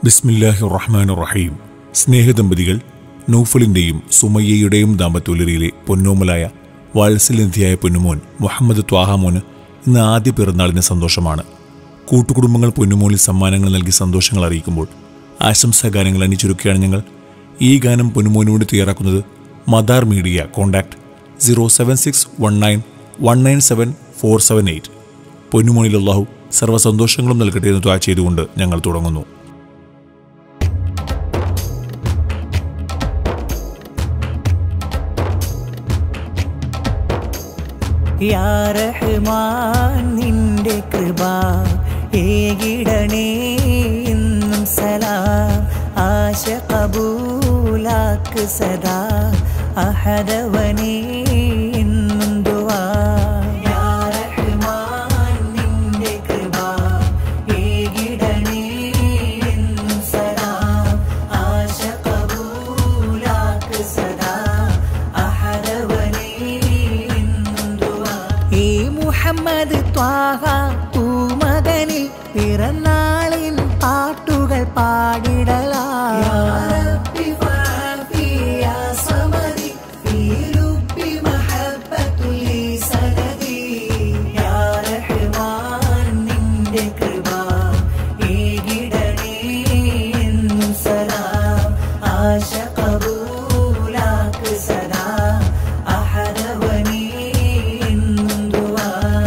ബിസ്മില്ലാഹി റഹ്മാൻ റഹീം സ്നേഹദമ്പതികൾ നൗഫലിന്റെയും സുമയ്യയുടെയും ദാമ്പത്യോലരിയിലെ പൊന്നോമലായ വാത്സല്യനിധിയായ പൊന്നുമോൻ മുഹമ്മദ് ത്വാഹാമോന് ഇന്ന് ആദ്യ പിറന്നാളിന് സന്തോഷമാണ് കൂട്ടുകുടുംബങ്ങൾ പൊന്നുമോനിൽ സമ്മാനങ്ങൾ നൽകി സന്തോഷങ്ങൾ അറിയിക്കുമ്പോൾ ആശംസാ ഗാനങ്ങൾ അണിച്ചൊരുക്കുകയാണ് ഞങ്ങൾ ഈ ഗാനം പൊന്നുമോനോട് തയ്യാറാക്കുന്നത് Madar media contact zero seven six one nine one nine seven four seven eight പൊന്നുമോനിൽ അള്ളാഹു സർവ്വ സന്തോഷങ്ങളും നൽകട്ടെ എന്ന് ദ്വാ ചെയ്തുകൊണ്ട് ഞങ്ങൾ തുടങ്ങുന്നു യാ റഹ്മാൻ നിന്റെ കൃപ ഏകിടണേ എന്നും സലാം ആശ കബൂലാക്ക് സദാ അഹദവനേ എന്നും ദുആ യാ റഹ്മാൻ നിന്റെ കൃപ ഏകിടണേ എന്നും സലാം ആശ കബൂലാക്ക് സദാ അഹദവനേ എന്നും ദുആ ഈ മുഹമ്മദ് ത്വാഹ പൂമകനിൽ പിറന്നാളിൻ പാട്ടുകൾ പാടിടലാ നിന്റെ കൃപ ഏകിടണേ എന്നും സലാം ആശ കബൂലാക്ക് സദാ അഹദവനേ എന്നും ദുആ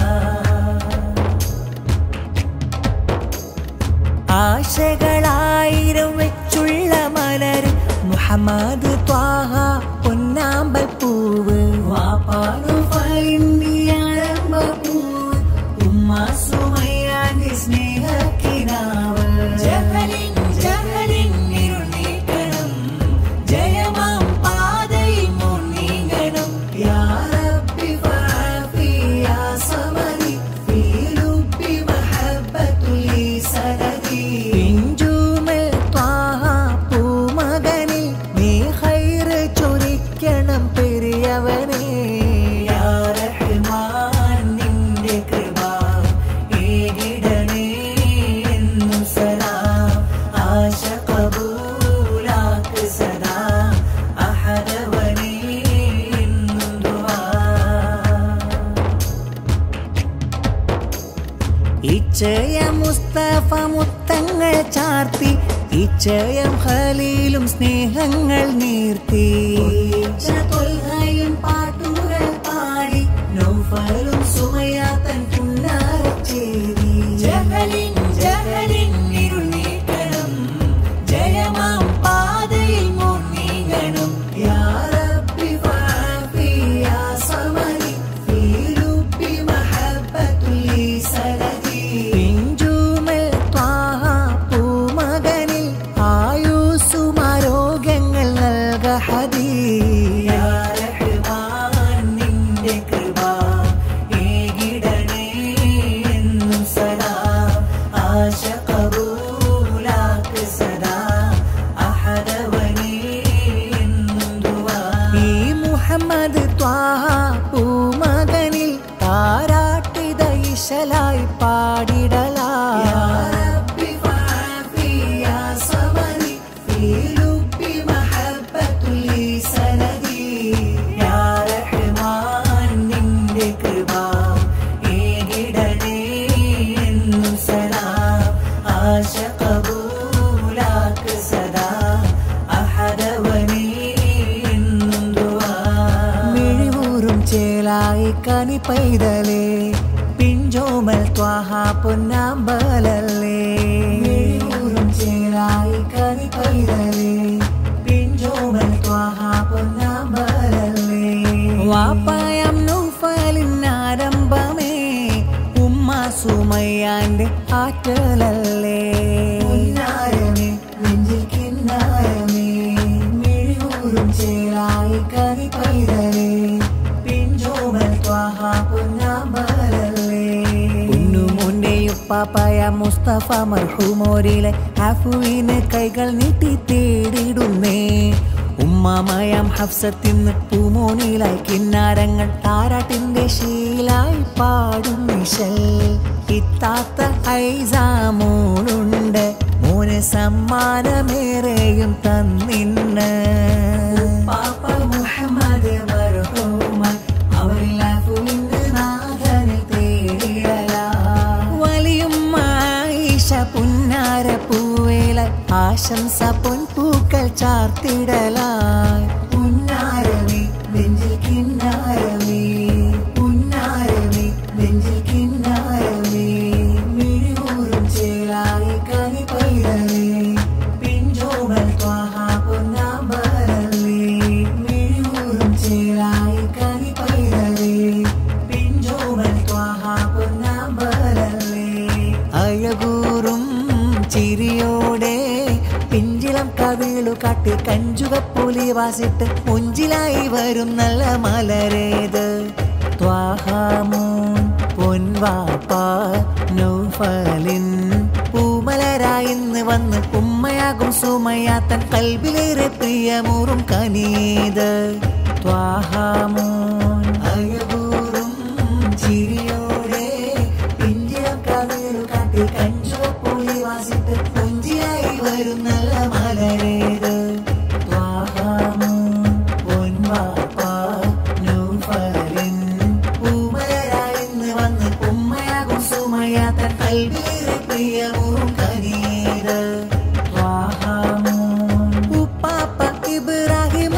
ആശകളായിരം വെച്ചുള്ള മലർ മുഹമ്മദ് ത്വാഹ പൊന്നാമ്പൽ പൂവ് വാപ്പാനു ഫലിന്ദിയാരംഭ പൂവ് ഉമ്മ സുമയ്യാന്റെ സ്നേഹക്കിനാവ് ജഹലിൻ ജഹലിൻ ഇരുന്നീക്കണം ജയമാം പാതയിൽ മുന്നീങ്ങണം യാ റബ്ബി ഫഅഫി യാ സമദി ഫീ ലുബ്ബി മഹബ്ബത്തുൽ സനദി പിഞ്ചുമൽ ത്വാഹ പൂമകനിൽ നീ ഖൈറ് ചൊരിക്കണം പെരിയവനെ യാ റഹ്മാൻ നിന്റെ കൃപ ഏകിടണേ എന്നും സലാം ആശ കബൂലാക്ക് സദാ അഹദവനേ എന്നും ദുആ ഇച്ചയം മുസ്തഫ മുത്തങ്ങൾ ചാർത്തി ഇച്ചയം ഖലീലും സ്നേഹങ്ങൾ നീർത്തി തൊൽഹയും പാട്ടുകൾ പാടി നൗഫലും സുമയാത്തൻ പുന്നാരച്ചേരി ജഹലിൻ ജഹലിൻ ഇരുൾ നീക്കണം ജയമാം പാതയിൽ മുന്നീങ്ങണം യാ റബ്ബി ഫഅഫി യാ സമദി ഫീ ലുബ്ബി മഹബ്ബത്തുൽ സനദി പിഞ്ചുമൽ ത്വാഹ പൂമകനിൽ ആയുസ്സുമാരോഗ്യങ്ങൾ നൽക ഹദീ യാ റഹ്മാൻ നിന്റെ കൃപ ഏകിടണേ എന്നും സലാം ആശ കബൂലാക്ക് സദാ അഹദവനേ എന്നും ദുആ ഈ മുഹമ്മദ് ത്വാഹ പൂമകനിൽ താരാട്ടിത ഇശലായി പാടിടലാ യാ റബ്ബി ഫഅഫി യാ സമദി ഫീ ലുബ്ബി മഹബ്ബത്തുൽ സനദി യാ റഹ്മാൻ നിന്റെ കൃപ ഏകിടണേ എന്നും സലാം ആശ കബൂലാക്ക് സദാ അഹദവനേ എന്നും ദുആ മിഴിവൂറും ചേലായി കനി പൈതലേ പിഞ്ചോമൽ ത്വാഹ പൊന്നാമ്പലല്ലേ മിഴിവൂറും ചേലായി കനി പൈതലേ പിഞ്ചോമൽ ത്വാഹ പൊന്നാമ്പലല്ലേ വാപ്പായം നൗഫലിൻ ആരംഭമേ ഉമ്മ സുമയ്യാന്റെ ആറ്റലല്ലേ പൊന്നാരമേ നെഞ്ചിൽ കിന്നാരമേ മിഴിയൂറും ചേലായി കരി പൈതലേ പിഞ്ചോമൽ ത്വാഹ പൊന്നാമ്പലല്ലേ ഉപ്പാപ്പായ മുസ്തഫ മർഹൂമോരിലെ അഫുവിന് കൈകൾ നീട്ടി തേടിടുന്നേ ഉമ്മാമയാം ഹഫ്സത്തിന്ന് പൂമോനിലായി കിന്നാരങ്ങൾ താരാട്ടിന്റെ ശീലായി പാടും നിശൽ ഇത്താത്ത ഐസാമോളുണ്ട് മോന് സമ്മ സമ്മാനമേറെയും തന്നിന്ന് പാപ്പ മുഹമ്മദ് മർഹൂമൻ അവരിൽ അഫുവിന് നാഥനിൽ തേടിടല വലിയുമ്മ ആയിഷ പുന്നാര പൂവേല ആശംസ പൊൻപൂക്കൾ ചാർത്തിടലായി പുന്നാരമേ നെഞ്ചിൽ കിന്നാരമേ പുന്നാരമേ നെഞ്ചിൽ കിന്നാരമേ മിഴിയൂറും ചേലായി കനി പൈതലേ പിഞ്ചോമൽ ത്വാഹ പൊന്നാമ്പരലേ മിഴിയൂറും ചേലായി കനി പൈതലേ പിഞ്ചോമൽ ത്വാഹ പൊന്നാമ്പരലേ അഴകൂറും ചിരിയോടെ പിഞ്ചിളം കവിളു കാട്ടി കഞ്ചുകപ്പുലി വാസിട്ട് മുഞ്ചിലായി വരും നല്ല മലരേത് ത്വാഹാമോൻ പൊൻവാപ്പ നൗഫലിൻ പൂമലരായിന്ന് വന്ന് ഉമ്മയാകും സുമയാത്തൻ കൽബിലേറെ പ്രിയമൂറും കനീത് ത്വാഹാമോൻ അഴകൂറും ചിരിയോടെ പിഞ്ചിളം കവിളു കാട്ടി കഞ്ചുകപ്പുലി വാസിട്ട് മുഞ്ചിലായി വരും നല്ല മലരേത് ത്വാഹാമോൻ പൊൻവാപ്പ നൗഫലിൻ പൂമലരായിന്ന് വന്ന് ഉമ്മയാകും സുമയാത്തൻ കൽബിലേറെ പ്രിയമൂറും കനീത് ത്വാഹാമോൻ ഉപ്പാപ്പ ഇബ്രാഹിം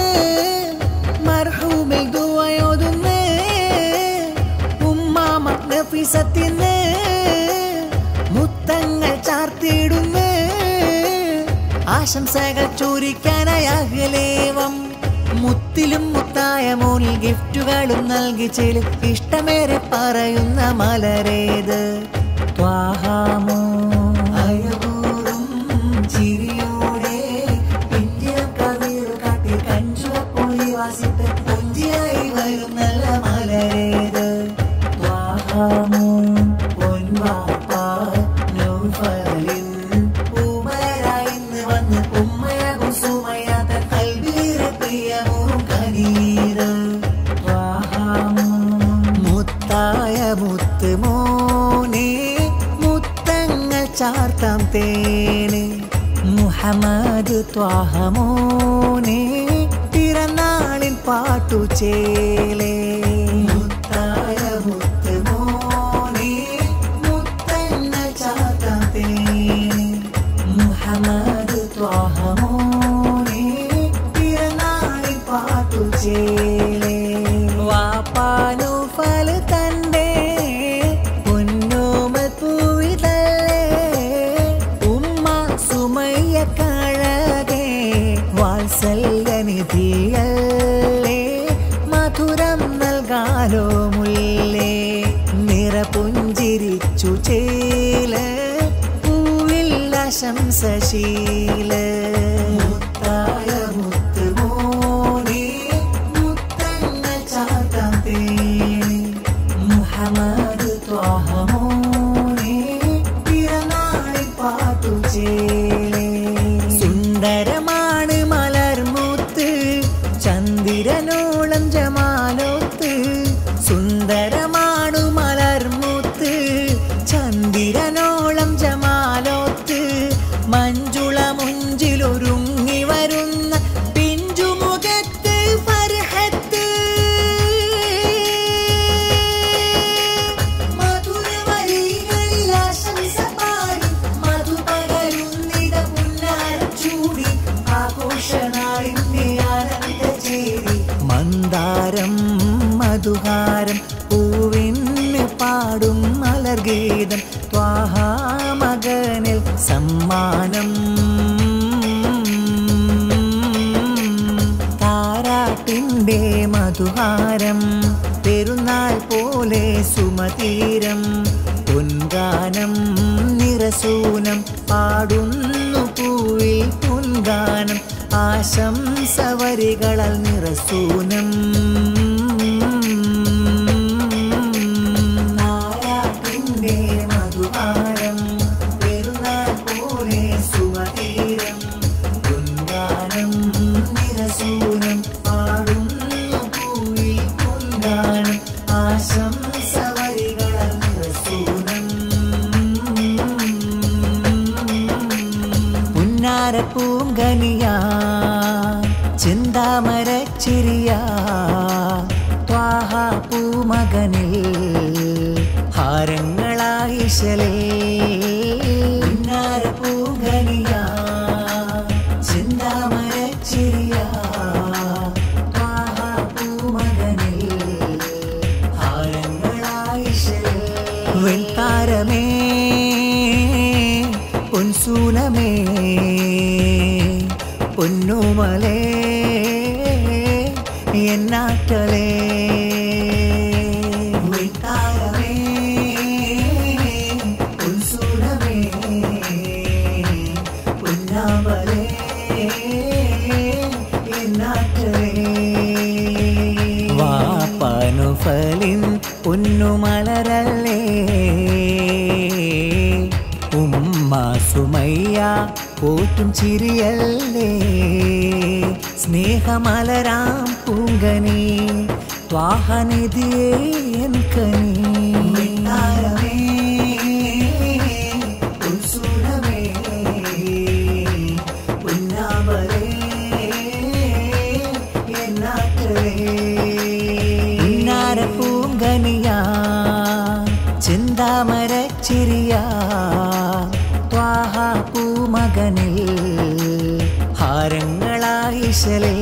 മർഹൂമിൽ ദുവയോതുന്ന് ഉമ്മാമ നഫീസത്തിന് മുത്തങ്ങൾ ചാർത്തിയിടുന്ന് ആശംസകൾ ചോരിക്കാനായി അഖിലേവം മുത്തിലും മുത്തായ മോനിൽ ഗിഫ്റ്റുകളും നൽകി ചെലു ഇഷ്ടമേറെ പറയുന്ന മലരേത് ത്വാഹാമോ അഴകൂറും ചിരിയോടെ പിഞ്ചിരം കവിൾ കാട്ടി കഞ്ചുവപ്പൊളി വാസിട്ട് പുഞ്ചിയായി വരും നല്ല മലരേത് ത്വാഹാമോ പൊൻവാപ്പ നൗഫലിൻ പൂമലരായിന്ന് വന്ന് ഉമ്മയാകും സുമയാത്ത കൽബിലേറെ പ്രിയമൂറും കനീത് ത്വാഹാമോ മുത്തായ മുത്ത് മോനെ മുത്തങ്ങൾ ചാർത്താം തേനെ മുഹമ്മദ് ത്വാഹമോനെ പിറന്നാളിൻ പാട്ടു ചേലേ മുത്തായ മുത്ത് മോനെ മുത്തങ്ങൾ ചാർത്താം തേനെ മുഹമ്മദ് ത്വാഹമോനെ പിറന്നാളിൻ പാട്ടു ചേലേ വാപ്പാനു ഫല തന്റെ പൊന്നോമൽ പൂവിതല്ലേ ഉമ്മ സുമയ്യ കഴകെ വാത്സല്യനിധിയല്ലേ മധുരം നൽകാലോ മുല്ലേ നിറപുഞ്ചിരിച്ചു ചേല പൂവിൽ ആശംസശീല മുത്തായ മുത്ത് മോനെ മുത്തങ്ങൾ ചാർത്താം തേനെ മുഹമ്മദ് ത്വാഹമോനെ പിറന്നാളിൽ പാട്ടു ചേലേ സുന്ദരമാണ് മലർമുത്ത് ചന്ദ്രനോളം ജമാലോത്ത് സുന്ദരമാണു മലർമുത്ത് ചന്ദ്രനോളം ജമാലോത്ത് മഞ്ജുള മുഞ്ചിലൊരുങ്ങി വരുന്ന പിഞ്ചുമുഖത്ത് ഫർഹത്ത് മധുരവരികളിൽ ആശംസ പാടി മധു പകരുന്നിത പുന്നാരം ചൂടി ആഘോഷനാളിന്റെ ആനന്ദ ചേരി മന്ദാരം മധുഹാരം പൂവിന് പാടും മലർഗീതം ത്വാഹാമകനിൽ സമ്മാനം താരാട്ടിന്റെ മധുഹാരം പെരുന്നാൾ പോലെ സുമതീരം പൊൻഗാനം നിറസൂനം പാടുന്നു പൂവിൽ പൊൻഗാനം ആശംസവരികളാൽ നിറസൂനം നാരാട്ടിന്റെ മധുഹാരം പെരുന്നാൾ പോലെ സുമതീരം പൊൻഗാനം നിറസൂനം പാടുന്നു പൂവിൽ പൊൻഗാനം ആശംസവരികളാൽ നിറസൂനം പുന്നാരപ്പൂങ്കനിയാ ചിന്താമരച്ചിരിയാ ത്വാഹ പൂമകനിൽ ഹാരങ്ങളായിശലേ പുന്നാരപ്പൂങ്കനിയാ ചിന്താമരച്ചിരിയാ ത്വാഹ പൂമകനിൽ ഹാരങ്ങളായിശലേ വെൺതാരമേ പൊൻസൂനമേ പൊന്നുമലേ എന്നാറ്റലേ വെൺതാരമേ പൊൻസൂനമേ പൊന്നാമലേ എന്നാറ്റലേ വാപ്പാനുഫലിൻ പൊന്നുമലരല്ലേ ഉമ്മ സുമയ്യ പോറ്റും ചിരിയല്ലേ സ്നേഹമലരാം പൂങ്കനി വാഹനിധിയേ എൻ കനി താരമേ ഉത്സുരമേ പൊന്നാമലേ ഉന്നാര പൂങ്കനിയാ ചിന്താമരച്ചിരിയാ ത്വാഹ പൂമകനിൽ ഹാരങ്ങളായിശലേ